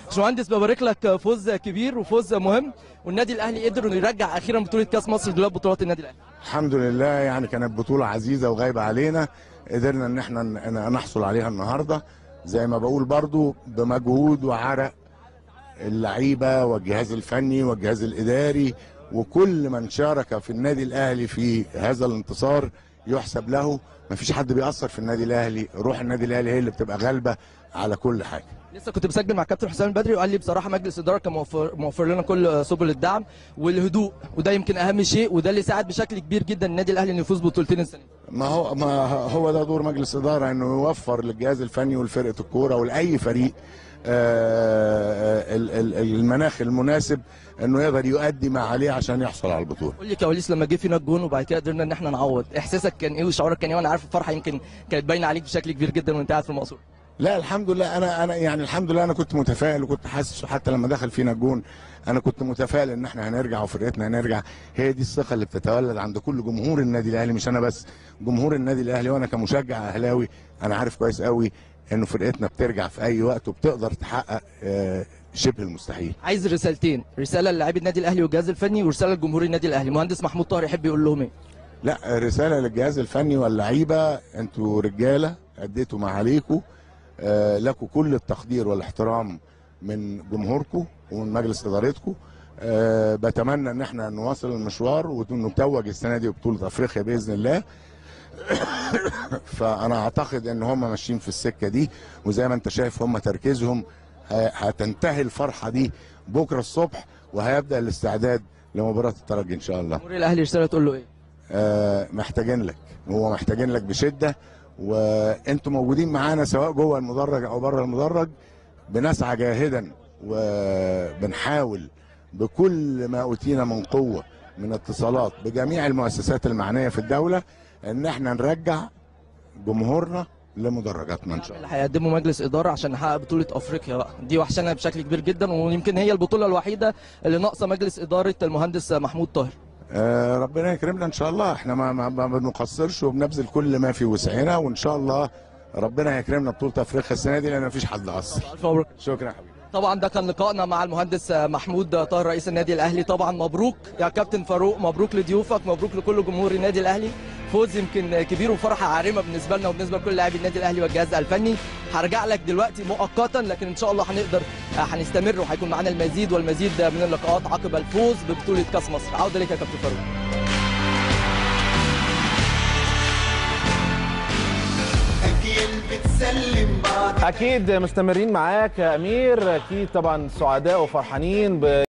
باشمهندس ببارك لك فوز كبير وفوز مهم والنادي الاهلي قدر انه يرجع اخيرا بطوله كاس مصر دولاب بطولات النادي الاهلي الحمد لله يعني كانت بطولة عزيزة وغايبة علينا قدرنا ان احنا ن- نحصل عليها النهاردة زي ما بقول برضو بمجهود وعرق اللعيبة والجهاز الفني والجهاز الإداري وكل من شارك في النادي الأهلي في هذا الانتصار يحسب له مفيش حد بيأثر في النادي الأهلي روح النادي الأهلي هي اللي بتبقى غالبة على كل حاجة لسه كنت بسجل مع كابتن حسام البدري وقال لي بصراحه مجلس الاداره كان موفر, موفر لنا كل سبل الدعم والهدوء وده يمكن اهم شيء وده اللي ساعد بشكل كبير جدا النادي الاهلي انه يفوز ببطولتين السنه دي. ما هو ما هو ده دور مجلس اداره انه يوفر للجهاز الفني ولفرقه الكوره ولاي فريق آه، ال- ال- المناخ المناسب انه يقدر يؤدي ما عليه عشان يحصل على البطوله قول لي كواليس لما جه فينا الجون وبعد كده قدرنا ان احنا نعوض احساسك كان ايه وشعورك كان ايه وانا عارف الفرحه يمكن كانت باينه عليك بشكل كبير جدا وانت قاعد في المقصوره لا الحمد لله انا انا يعني الحمد لله انا كنت متفائل وكنت حاسس حتى لما دخل فينا الجون انا كنت متفائل ان احنا هنرجع وفرقتنا هنرجع هي دي الثقه اللي بتتولد عند كل جمهور النادي الاهلي مش انا بس جمهور النادي الاهلي وانا كمشجع اهلاوي انا عارف كويس قوي انه فرقتنا بترجع في اي وقت وبتقدر تحقق آه، شبه المستحيل عايز رسالتين رساله للاعبي النادي الاهلي والجهاز الفني ورساله لجمهور النادي الاهلي مهندس محمود طاهر يحب يقول لهم ايه لا رساله للجهاز الفني واللعيبه انتوا رجاله اديتوا ما عليكم آه لكم كل التقدير والاحترام من جمهوركم ومن مجلس ادارتكم آه بتمنى ان احنا نواصل المشوار ونتوج السنه دي ببطوله افريقيا باذن الله فانا اعتقد ان هم ماشيين في السكه دي وزي ما انت شايف هم تركيزهم ه- هتنتهي الفرحه دي بكره الصبح وهيبدا الاستعداد لمباراه الترجي ان شاء الله جمهور الاهلي رساله تقول له ايه آه، محتاجين لك هو محتاجين لك بشده وانتوا موجودين معانا سواء جوه المدرج او بره المدرج بنسعى جاهدا وبنحاول بكل ما اوتينا من قوه من اتصالات بجميع المؤسسات المعنيه في الدوله ان احنا نرجع جمهورنا لمدرجاتنا ان شاء الله اللي هيقدمه مجلس اداره عشان نحقق بطوله افريقيا بقى دي وحشانا بشكل كبير جدا ويمكن هي البطوله الوحيده اللي ناقصه مجلس اداره المهندس محمود طاهر آه، ربنا يكرمنا ان شاء الله احنا ما, ما, ما بنقصرش وبنبذل كل ما في وسعنا وان شاء الله ربنا يكرمنا بطوله افريقيا السنه دي لان مفيش حد قصر الف مبروك شكرا يا حبيبي طبعا ده كان لقائنا مع المهندس محمود طاهر رئيس النادي الاهلي طبعا مبروك يا كابتن فاروق مبروك لضيوفك مبروك لكل جمهور النادي الاهلي فوز يمكن كبير وفرحه عارمه بالنسبه لنا وبالنسبه لكل لاعبي النادي الاهلي والجهاز الفني هرجع لك دلوقتي مؤقتا لكن ان شاء الله هنقدر هنستمر وهيكون معانا المزيد والمزيد من اللقاءات عقب الفوز ببطوله كاس مصر عوده لك يا كابتن فاروق أجيال بتسلم بعض اكيد مستمرين معاك يا امير اكيد طبعا سعداء وفرحانين ب